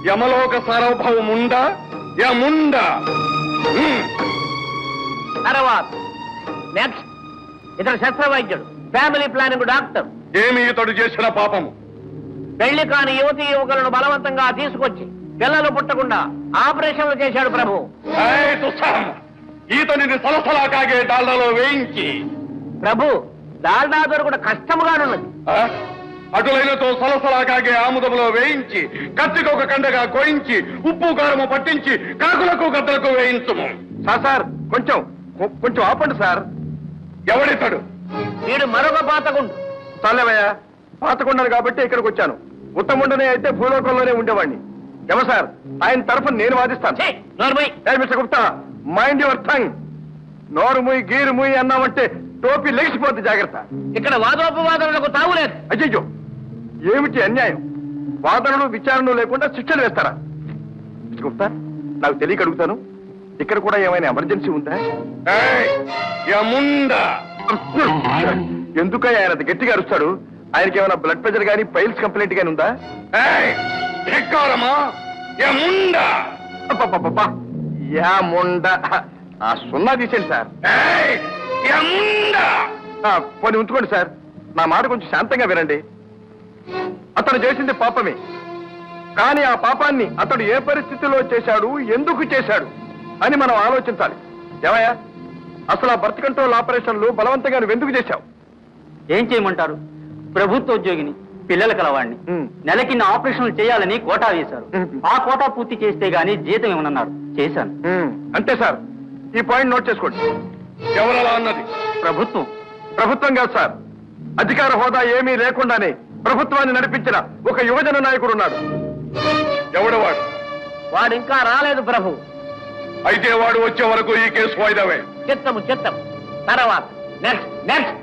యమలోక సార్వభౌముండా యముండా హ్మ్. తర్వాత నెక్స్ట్ ఇతను శస్త్రవైద్యుడు ఫ్యామిలీ ప్లానింగ్ డాక్టర్ ఏమి ఇతడు చేసిన పాపము పెళ్లి కాని యువతి యువకులను బలవంతంగా తీసుకొచ్చి పిల్లలు పుట్టకుండా ఆపరేషన్లు చేశాడు ప్రభు ఏయ్ దుస్సాహం! ఈతనిని సలసలా కాగే డాళ్లలో వేయించి ప్రభు డాల్డా దొరకడం కష్టముగానున్నది ఆ? అటులైనతో సలసలా కాగే ఆముదములో వేయించి కత్తికొక కండగా కోయించి ఉప్పు కారము పట్టించి కాకులకు గద్దలకు వేయించుము సార్ సార్ కొంచెం కొ- కొంచెం ఆపండి సార్ ఎవడితడు వీడు మరొక పాతగుండు చాలేవయ్యా పాతకుండాను కాబట్టి ఇక్కడికి వచ్చాను ఉత్తముండనే అయితే భూలోకంలోనే ఉండేవాడిని ఎవ సార్ ఆయన తరఫున నేను వాదిస్తాను ఛీ, నోర్మై ఏ mister Gupta mind your tongue నోరు ముయ్ గీరు ముయ్ అన్నామంటే టోపీ లెగిసిపోద్ది జాగ్రత్త ఇక్కడ వాదోపవాదనలకు తావులేదు అయ్యయ్యో ఏమిటి అన్యాయం వాదనలు విచారణలు లేకుండా శిక్షలు వేస్తారా మిస్టర్ గుప్తా నాకు తెలియక అడుగుతాను ఇక్కడ కూడా ఏమైనా ఎమర్జెన్సీ ఉందా ఏయ్, యముండా ఎందుకయ్యా ఆయన అంత గట్టిగా అరుస్తాడు ఆయనకి ఏమైనా బ్లడ్ ప్రెషర్ కానీ పైల్స్ కంప్లైంట్ కానీ ఉందా ఏయ్, ధిక్కారమా యముండా అబ్బబ్బబ్బబ్బా. యా ముండ ఆ సున్నా తీసేయండి సార్ ఏయ్, యముండా ఆ, పోనీ ఉంచుకోండి సార్ నా మాట కొంచెం శాంతంగా వినండి అతను చేసింది పాపమే కానీ ఆ పాపాన్ని అతడు ఏ పరిస్థితిలో చేశాడు ఎందుకు చేశాడు అని మనం ఆలోచించాలి ఏమయ్యా అసలు ఆ బర్త్ కంట్రోల్ ఆపరేషన్లు బలవంతంగా నువ్వు ఎందుకు చేశావు ఏం చేయమంటారు ప్రభుత్వ ఉద్యోగిని పిల్లల కలవాడిని ఉమ్. నెలకి నా ఆపరేషన్లు చేయాలని కోటా వేశారు ఉమ్. ఆ కోటా పూర్తి చేస్తే గానీ జీతం ఇవ్వనన్నారు చేశాను ఉమ్, అంతే సార్ ఈ పాయింట్ నోట్ చేసుకోండి ఎవరలా అన్నది ప్రభుత్వం ప్రభుత్వం కాదు సార్ అధికార హోదా ఏమీ లేకుండానే ప్రభుత్వాన్ని నడిపించిన ఒక యువజన నాయకుడు ఉన్నాడు ఎవడవాడు వాడు ఇంకా రాలేదు ప్రభు అయితే వాడు వచ్చే వరకు ఈ కేసు వాయిదావే చిత్తము చిత్తం తర్వాత నెక్స్ట్ నెక్స్ట్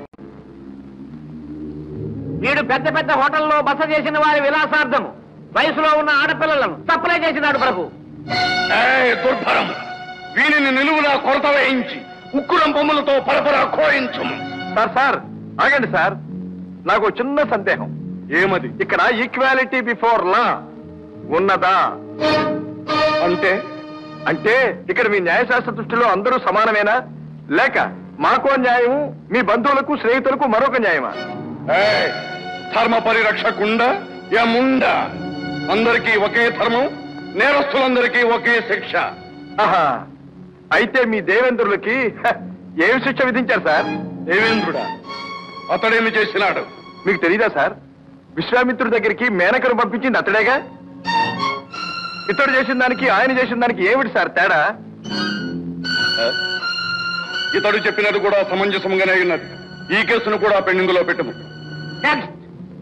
వీడు పెద్ద పెద్ద హోటల్లో బస చేసిన వారి విలాసార్థము వయసులో ఉన్న ఆడపిల్లలను సప్లై చేసినాడు ప్రభు ఏయ్, దుర్భరం వీనిని నిలువునా కొరత వేయించి ఉక్కురం బొమ్మలతో పరపరా కోయించుము సార్ సార్ ఆగండి సార్ నాకు ఓ చిన్న సందేహం ఏమది ఇక్కడ ఈక్వాలిటీ బిఫోర్ లా ఉన్నదా అంటే అంటే ఇక్కడ మీ న్యాయశాస్త్ర దృష్టిలో అందరూ సమానమేనా లేక మాకో న్యాయము మీ బంధువులకు స్నేహితులకు మరొక న్యాయమా ఏయ్, ధర్మ పరిరక్షకుండా యముండా అందరికీ ఒకే ధర్మం నేరస్తులందరికీ ఒకే శిక్ష ఆహా అయితే మీ దేవేంద్రులకి హ, ఏం శిక్ష విధించారు సార్ దేవేంద్రుడా అతడేమి చేసినాడు మీకు తెలీదా సార్ విశ్వామిత్రుడి దగ్గరికి మేనకను పంపించింది అతడేగా ఇతడు చేసిన దానికి ఆయన చేసిన దానికి ఏమిటి సార్ తేడా ఇతడు చెప్పినది కూడా సమంజసంగానే ఉన్నది ఈ కేసును కూడా పెండింగులో పెట్టుము నెక్స్ట్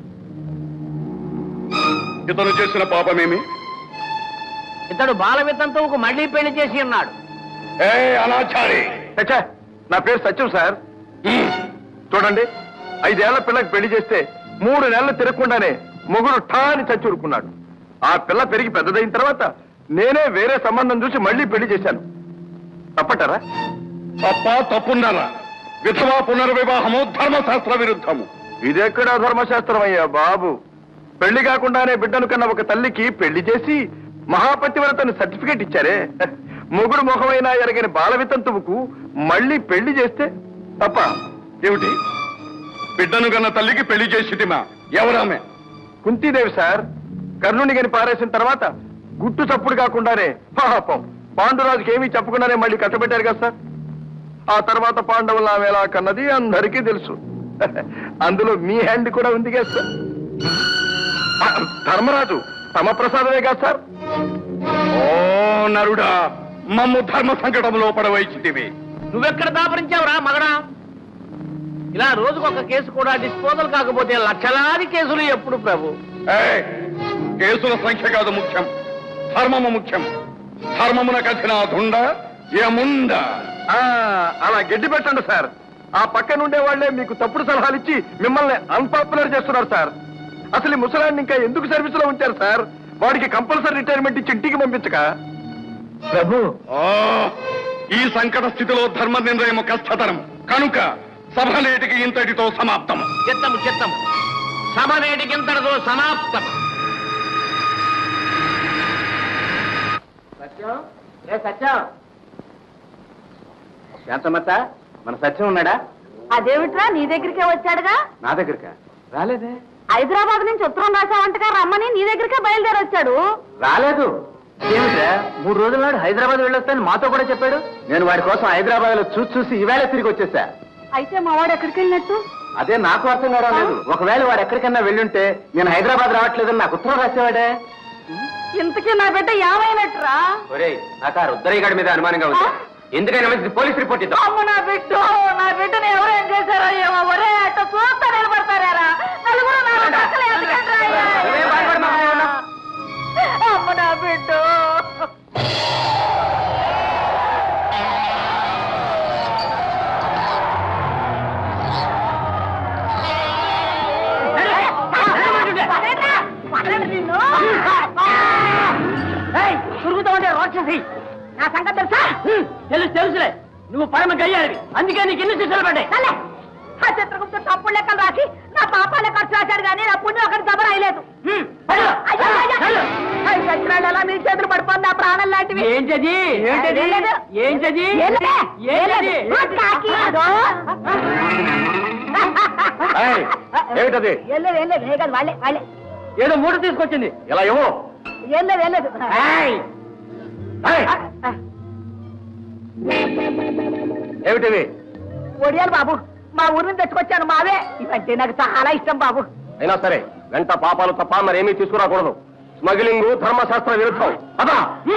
ఇతను చేసిన పాపమేమి ఇతడు బాల వితంతువుకు మళ్ళీ పెళ్లి చేసి ఉన్నాడు ఏ అనాచారి చచ్చా నా పేరు సత్యం సార్ చూడండి ఐదేళ్ల పిల్లకి పెళ్లి చేస్తే మూడు నెలలు తిరగకుండానే మొగుడు ఠా అని చచ్చి ఊరుకున్నాడు ఆ పిల్ల పెరిగి పెద్దదైన తర్వాత నేనే వేరే సంబంధం చూసి మళ్ళీ పెళ్లి చేశాను తప్పటారా తప్ప తప్పున్నారా విధవా పునర్వివాహము ధర్మశాస్త్ర విరుద్ధము ఇదెక్కడ ధర్మశాస్త్రం అయ్యా బాబు పెళ్లి కాకుండానే బిడ్డను కన్న ఒక తల్లికి పెళ్లి చేసి మహాపతివ్రతని సర్టిఫికేట్ ఇచ్చారే మొగుడు ముఖమైనా ఎరగని బాలవితంతువుకు మళ్ళీ పెళ్లి చేస్తే తప్ప ఏమిటి బిడ్డను కన్న తల్లికి పెళ్లి చేసిటిమా ఎవరామె కుంతీదేవి సార్ కర్ణుని గని పారేసిన తర్వాత గుట్టు చప్పుడు కాకుండానే పాపం పాండురాజుకి ఏమీ చెప్పకుండానే మళ్ళీ కట్టబెట్టారు కదా సార్ ఆ తర్వాత పాండవులు ఆమె ఎలా కన్నది అందరికీ తెలుసు అందులో మీ హ్యాండ్ కూడా ఉంది కదా సార్ ఆ, ధర్మరాజు తమ ప్రసాదమే కదా సార్ ఓ నరుడా మమ్ము ధర్మ సంకటంలో పడవైచితివి నువ్వెక్కడ దాపరించావురా మగడా ఇలా రోజుకొక కేసు కూడా డిస్పోజల్ కాకపోతే లక్షలాది కేసులు ఎప్పుడు ప్రభు ఏయ్, కేసుల సంఖ్య కాదు ముఖ్యం ధర్మము ముఖ్యం ధర్మమున కథిన దుండ యముండ ఆ, అలా గడ్డి పెట్టండి సార్ ఆ పక్కన ఉండే వాళ్ళే మీకు తప్పుడు సలహాలు ఇచ్చి మిమ్మల్ని అన్పాపులర్ చేస్తున్నారు సార్ అసలు ఈ ముసలాన్ని ఇంకా ఎందుకు సర్వీస్ లో ఉంచారు సార్ వాడికి కంపల్సరీ రిటైర్మెంట్ ఇచ్చి ఇంటికి పంపించక ప్రభు ఓ, ఈ సంకట స్థితిలో ధర్మ నిర్ణయం కష్టతరం కనుక సభ నేటికి ఇంతటితో సమాప్తం చిత్తము చిత్తము సభ నేటికింతటితో సమాప్తం రే సత్యం శాంతమ్మత మన సత్యం ఉన్నాడా అదేమిట్రా నీ దగ్గరికే వచ్చాడుగా నా దగ్గరకా రాలేదే హైదరాబాద్ నుంచి ఉత్తరం రాసావంటగా రమ్మని నీ దగ్గరికే బయలుదేరి వచ్చాడు రాలేదు ఏమిట్రా మూడు రోజుల నాడు హైదరాబాద్ వెళ్ళొస్తాను మాతో కూడా చెప్పాడు నేను వాడి కోసం హైదరాబాద్ లో చూసి చూసి ఈవేళ తిరిగి వచ్చేసా అయితే మా వాడు ఎక్కడికి వెళ్ళినట్టు అదే నాకు అర్థం కావడం లేదు ఒకవేళ వాడు ఎక్కడికన్నా వెళ్ళుంటే నేను హైదరాబాద్ రావట్లేదని నాకు ఉత్తరం రాసేవాడే ఇంతకీ నా బిడ్డ ఏమైనట్టురా ఒరేయ్ నాకు ఆ రుద్రయ్య గారి మీద అనుమానంగా ఉంది ఎందుకైనా మంచిది పోలీస్ రిపోర్ట్ ఇద్దాం అమ్మ నా బిడ్డ నా బిడ్డని ఎవరు ఏం చేశారో ఏమో ఒరే అట్ట చూస్తా నిలబడతారా నలుగురు నాలుగు పక్కల ఎందుకంటారా అయ్యా? నువ్వేం భయపడమాక, ఏమన్నా? అమ్మ నా బిడ్డ తిరుగుతా ఉంటే రాక్షసి నా సంగతి తెలుసా తెలుసు తెలుసులే నువ్వు పరమ గయ్యాడివి అందుకే నీకు ఎన్ని శిక్షలు పడ్డాయి నల్లే. ఆ చిత్రగుప్త తప్పుడు లెక్కలు రాసి నా పాపాలే ఖర్చు రాశాడు కానీ నా పుణ్యం ఒకటి జబర్ అయ్యలేదు హ్మ్, పడు, అయ్యో, అయ్యో, వెళ్ళు. అయ్యో, చచ్చినాడు ఎలా మీ చేతులు పడిపోయింది ఆ ప్రాణం లాంటివి ఏంటది ఏంటది ఏం లేదు. ఏంటది ఏం లేదు. ఏం ఏంటది లేదు. ఆ కాకి అదో. ఏయ్, ఏమిటది ఏం లేదు, ఏం లేదు. ఏ కాదు, వాళ్ళే వాళ్ళే ఏదో మూట తీసుకొచ్చింది ఇలా ఏమో ఏం లేదు ఏం లేదు ఏయ్, ఏయ్, ఏమిటివి ఒడియాలు బాబు మా ఊరి నుంచి తెచ్చుకొచ్చాను మావే ఇవంటే నాకు చాలా ఇష్టం బాబు అయినా సరే వెంట పాపాలు తప్ప మరేమీ తీసుకురాకూడదు స్మగ్లింగ్ ధర్మశాస్త్ర విరుద్ధం అదా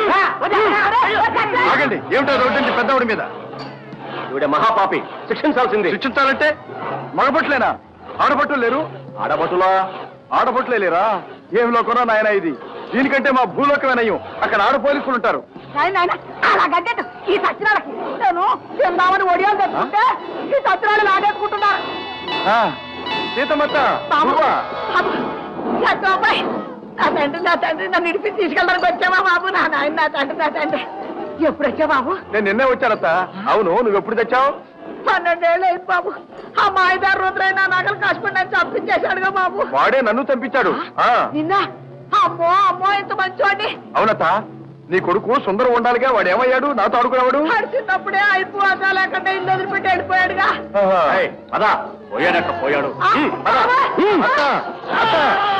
ఆగండి ఏమిటో రోడ్డు నుంచి పెద్దవాడి మీద ఇవిడ మహాపాపి శిక్షించాల్సింది శిక్షించాలంటే మగబొట్లేనా ఆడబొట్టులు లేరు ఆడబొట్టులా ఆడబొట్లే లేరా ఏమి లోకమో నాయన ఇది దీనికంటే మా భూలోకమే నయ్యం అక్కడ ఆడ పోలీసులు ఉంటారు నాయన నాయన అలా గడ్డెట్టు ఈ సచ్చినాలకి నేను తిందామని ఒడియాలు తెచ్చుకుంటే ఈ సచ్చినాలు లాగేసుకుంటున్నారు ఆ, సీతమ్మత్త బాబు నువ్వా? బాబు, సత్యబాబాయ్, నా తండ్రి నా తండ్రి నన్ను ఇడిపి తీసుకెళ్ళడానికి వచ్చావా బాబు నా నాయన నా తండ్రి నా తండ్రి ఎప్పుడు వచ్చా బాబు నేను నిన్నే వచ్చానత్త అవును నువ్వు ఎప్పుడు తెచ్చావు పన్నెండేళ్ళు అయింది బాబు ఆ మాయదారు రుద్రయ్య నా నగలు కాసుకుని నన్ను చంపించేశాడుగా బాబు వాడే నన్ను చంపించాడు ఆ, నిన్న అమ్మో అమ్మో ఇంత మంచోడిని అవునత్త నీ కొడుకు సుందరం ఉండాలిగా వాడు ఏమయ్యాడు నాతో ఆడుకునేవాడు చిన్నప్పుడే అయిపోగా లేకుండా ఇల్లు వదిలిపెట్టి వెళ్ళిపోయాడుగా ఏయ్, పద పోయాడక్క పోయాడు ఉమ్, పద. ఉమ్, అత్త, అత్త.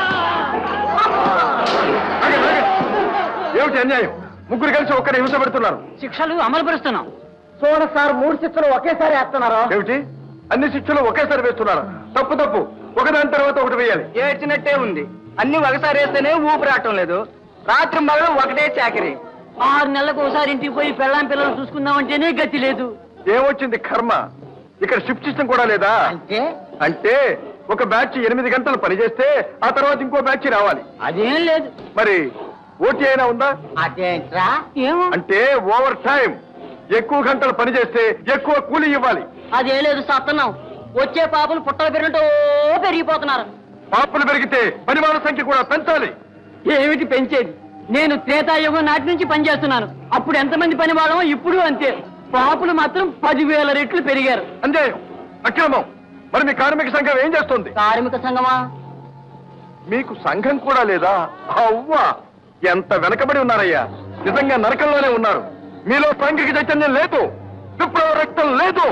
ఆగండి, ఆగండి. ఏమిటి అన్యాయం ముగ్గురు కలిసి ఒక్కడే హింస పెడుతున్నారు శిక్షలు అమలు పరుస్తున్నాం చూడ సార్ మూడు శిక్షలు ఒకేసారి వేస్తున్నారు ఏమిటి అన్ని శిక్షలు ఒకేసారి వేస్తున్నారు తప్పు తప్పు ఒకదాని తర్వాత ఒకటి వేయాలి ఏడ్చినట్టే ఉంది అన్ని ఒకసారి వేస్తేనే ఊపిరాటం లేదు రాత్రి మగలు ఒకటే చాకరీ ఆరు నెలలకు ఒకసారి ఇంటికి పోయి పెళ్ళాం పిల్లలు చూసుకుందామంటేనే గతి లేదు ఏమొచ్చింది కర్మ ఇక్కడ షిఫ్ట్ సిస్టమ్ కూడా లేదా అంటే అంటే ఒక బ్యాచ్ ఎనిమిది గంటలు పనిచేస్తే ఆ తర్వాత ఇంకో బ్యాచ్ రావాలి అదేం లేదు మరి ఓటీ అయినా ఉందా అదేంట్రా ఏమో అంటే ఓవర్ టైం ఎక్కువ గంటలు పనిచేస్తే ఎక్కువ కూలీ ఇవ్వాలి అదేం లేదు సత్తన్నాం వచ్చే పాపలు పుట్టలు పెరిగినట్టు పెరిగిపోతున్నారు పాపులు పెరిగితే పనిమాల సంఖ్య కూడా పెంచాలి ఏమిటి పెంచేది నేను త్రేతాయుగం నాటి నుంచి పనిచేస్తున్నాను అప్పుడు ఎంతమంది పని వాళ్ళమో ఇప్పుడు అంతే పాపులు మాత్రం పదివేల రెట్లు పెరిగారు అంజేయం అక్రమం మరి మీ కార్మిక సంఘం ఏం చేస్తుంది కార్మిక సంఘమా మీకు సంఘం కూడా లేదా అవ్వా ఎంత వెనకబడి ఉన్నారయ్యా నిజంగా నరకంలోనే ఉన్నారు మీలో సాంఘిక చైతన్యం లేదు విప్లవ రక్తం లేదు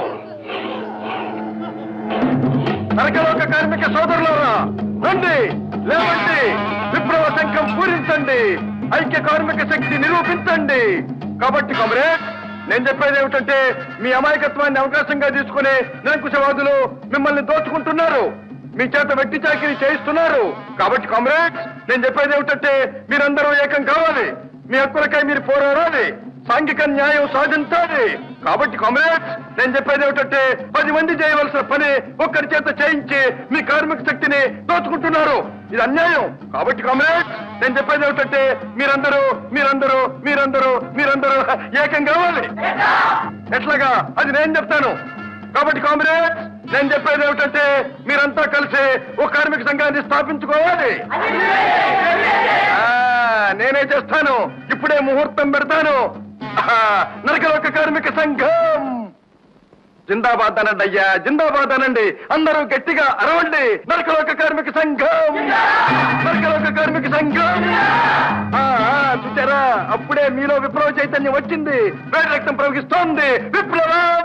నరకలోక కార్మిక సోదరులారా రండి లేవండి విప్లవ శంఖం పూరించండి ఐక్య కార్మిక శక్తి నిరూపించండి కాబట్టి కామ్రేడ్ నేను చెప్పేది ఏమిటంటే మీ అమాయకత్వాన్ని అవకాశంగా తీసుకునే నిరంకుశవాదులు మిమ్మల్ని దోచుకుంటున్నారు మీ చేత వెట్టి చాకిరీ చేయిస్తున్నారు కాబట్టి కామ్రేడ్ నేను చెప్పేది ఏమిటంటే మీరందరూ ఏకం కావాలి మీ హక్కులకై మీరు పోరాడాలి సాంఘిక న్యాయం సాధించాలి కాబట్టి కామ్రేడ్ నేను చెప్పేది ఏమిటంటే పది మంది చేయవలసిన పని ఒక్కరి చేత చేయించి మీ కార్మిక శక్తిని దోచుకుంటున్నారు ఇది అన్యాయం కాబట్టి కామ్రేడ్ నేను చెప్పేది ఏమిటంటే మీరందరూ మీరందరూ మీరందరూ మీరందరూ ఏకం కావాలి ఎట్లాగా అది నేను చెప్తాను కాబట్టి కామ్రేడ్ నేను చెప్పేది ఏమిటంటే మీరంతా కలిసి ఒక కార్మిక సంఘాన్ని స్థాపించుకోవాలి ఆ, నేనే చేస్తాను ఇప్పుడే ముహూర్తం పెడతాను ఆహా, నరకలోక కార్మిక సంఘం జిందాబాద్ అనండి అయ్యా జిందాబాద్ అనండి అందరూ గట్టిగా అరవండి నరకలోక కార్మిక సంఘం నరకలోక కార్మిక సంఘం ఆ, ఆ, చూచారా అప్పుడే మీలో విప్లవ చైతన్యం వచ్చింది వేడి రక్తం ప్రవహిస్తోంది విప్లవం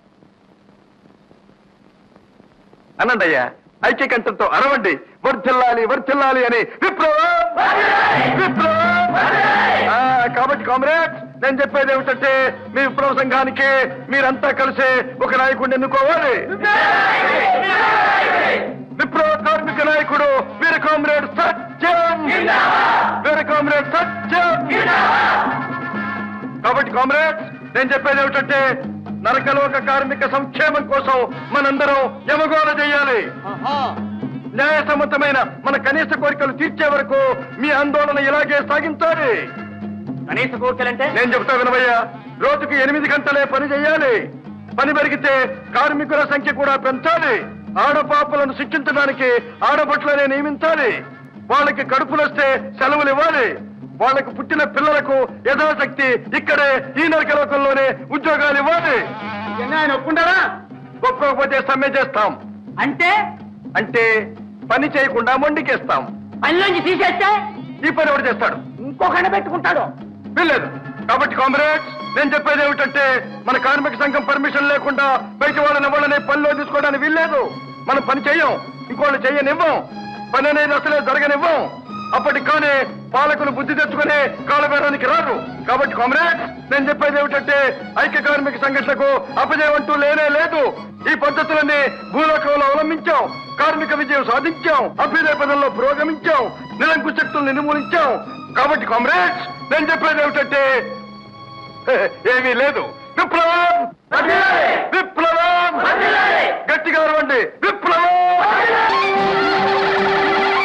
అనండి అయ్యా ఐక్యకంఠంతో అరవండి వర్ధిల్లాలి వర్ధిల్లాలి అని విప్లవం విప్లవం ఆ, కాబట్టి కామ్రేడ్ నేను చెప్పేది ఏమిటంటే మీ విప్లవ సంఘానికి మీరంతా కలిసి ఒక నాయకుడిని ఎన్నుకోవాలి విప్లవ కార్మిక నాయకుడు వీర కామ్రేడ్ సత్యం వీర కామ్రేడ్ సత్యం కాబట్టి కామ్రేడ్ నేను చెప్పేది ఏమిటంటే నరకలోక కార్మిక సంక్షేమం కోసం మనందరం యమగోళ చేయాలి న్యాయసమ్మతమైన మన కనీస కోరికలు తీర్చే వరకు మీ ఆందోళన ఇలాగే సాగించాలి కనీస కోరికలంటే నేను చెప్తా వినవయ్యా రోజుకు ఎనిమిది గంటలే పని చేయాలి పని పెరిగితే కార్మికుల సంఖ్య కూడా పెంచాలి ఆడపాపలను శిక్షించడానికి ఆడబట్లనే నియమించాలి వాళ్ళకి కడుపులొస్తే సెలవులు ఇవ్వాలి వాళ్ళకు పుట్టిన పిల్లలకు యథాశక్తి ఇక్కడే ఈ నరకలోకంలోనే ఉద్యోగాలు ఇవ్వాలి ఆయన ఒప్పుకుంటారా ఒప్పుకోకపోతే సమ్మె చేస్తాం అంటే అంటే పని చేయకుండా మొండికేస్తాం పనిలోంచి తీసేస్తే ఈ పని ఎవరు చేస్తాడు ఇంకొకటి పెట్టుకుంటాడు వీల్లేదు కాబట్టి కామ్రేడ్స్ నేను చెప్పేది ఏమిటంటే మన కార్మిక సంఘం పర్మిషన్ లేకుండా బయట వాళ్ళని ఎవరిని పనిలో తీసుకోవడానికి వీల్లేదు మనం పని చెయ్యం ఇంకోళ్ళు చెయ్యనివ్వం పని అనేది అసలే జరగనివ్వం అప్పటికి కానీ పాలకులు బుద్ధి తెచ్చుకుని కాలబేరానికి రారు కాబట్టి కామ్రేడ్స్ నేను చెప్పేది ఏమిటంటే ఐక్య కార్మిక సంఘటనకు అపజయం అంటూ లేనే లేదు ఈ పద్ధతులన్నీ భూలోకంలో అవలంబించాం కార్మిక విజయం సాధించాం అభ్యుదయ పదంలో పురోగమించాం నిరంకుశ శక్తులను నిర్మూలించాం కాబట్టి కామ్రేడ్స్ నేను చెప్పేది ఏమిటంటే ఏమీ లేదు విప్లవం విప్లవం గట్టిగా అరవండి విప్లవం